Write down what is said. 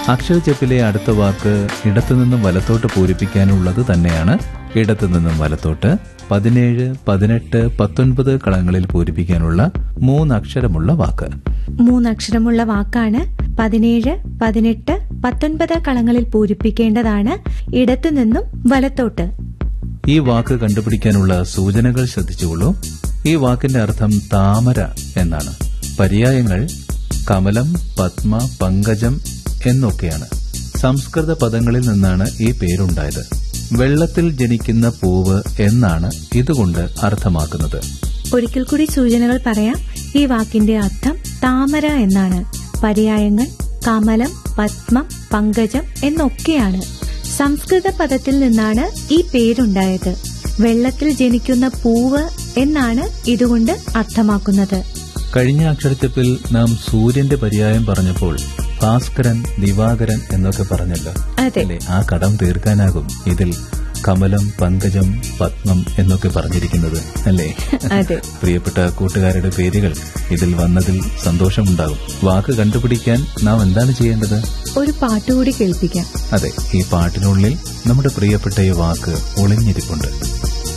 അക്ഷരച്ചെപ്പിലെ അടുത്ത വാക്ക് ഇടത്തുനിന്നും വലത്തോട്ട് പൂരിപ്പിക്കാനുള്ളത് തന്നെയാണ് ഇടത്തുനിന്നും വലത്തോട്ട് പതിനേഴ് പതിനെട്ട് പത്തൊൻപത് കളങ്ങളിൽ പൂരിപ്പിക്കാനുള്ള മൂന്നക്ഷരമുള്ള വാക്ക് മൂന്നക്ഷരമുള്ള വാക്കാണ് പതിനേഴ് പതിനെട്ട് പത്തൊൻപത് കളങ്ങളിൽ പൂരിപ്പിക്കേണ്ടതാണ് ഇടത്തു നിന്നും വലത്തോട്ട് ഈ വാക്ക് കണ്ടുപിടിക്കാനുള്ള സൂചനകൾ ശ്രദ്ധിച്ചുകൊള്ളൂ ഈ വാക്കിന്റെ അർത്ഥം താമര എന്നാണ് പര്യായങ്ങൾ കമലം പത്മ പങ്കജം എന്നൊക്കെയാണ് സംസ്കൃത പദങ്ങളിൽ നിന്നാണ് ഈ പേരുണ്ടായത് വെള്ളത്തിൽ ജനിക്കുന്ന പൂവ് എന്നാണ് ഇതുകൊണ്ട് അർത്ഥമാക്കുന്നത് ഒരിക്കൽ കൂടി സൂചനകൾ പറയാം ഈ വാക്കിന്റെ അർത്ഥം താമര എന്നാണ് പര്യായങ്ങൾ കമലം പത്മം പങ്കജം എന്നൊക്കെയാണ് സംസ്കൃത പദത്തിൽ നിന്നാണ് ഈ പേരുണ്ടായത് വെള്ളത്തിൽ ജനിക്കുന്ന പൂവ് എന്നാണ് ഇതുകൊണ്ട് അർത്ഥമാക്കുന്നത് കഴിഞ്ഞ അക്ഷരത്തെപ്പിൽ നാം സൂര്യന്റെ പര്യായം പറഞ്ഞപ്പോൾ ഭാസ്കരൻ ദിവാകരൻ എന്നൊക്കെ പറഞ്ഞല്ലോ അതെ അല്ലേ ആ കടം തീർക്കാനാകും ഇതിൽ കമലം പങ്കജം പത്മം എന്നൊക്കെ പറഞ്ഞിരിക്കുന്നത് അല്ലേ അതെ പ്രിയപ്പെട്ട കൂട്ടുകാരുടെ പേരുകൾ ഇതിൽ വന്നതിൽ സന്തോഷമുണ്ടാകും വാക്ക് കണ്ടുപിടിക്കാൻ നാം എന്താണ് ചെയ്യേണ്ടത് ഒരു പാട്ടുകൂടി കേൾപ്പിക്കാം അതെ ഈ പാട്ടിനുള്ളിൽ നമ്മുടെ പ്രിയപ്പെട്ട ഈ വാക്ക് ഒളിഞ്ഞിരിപ്പുണ്ട്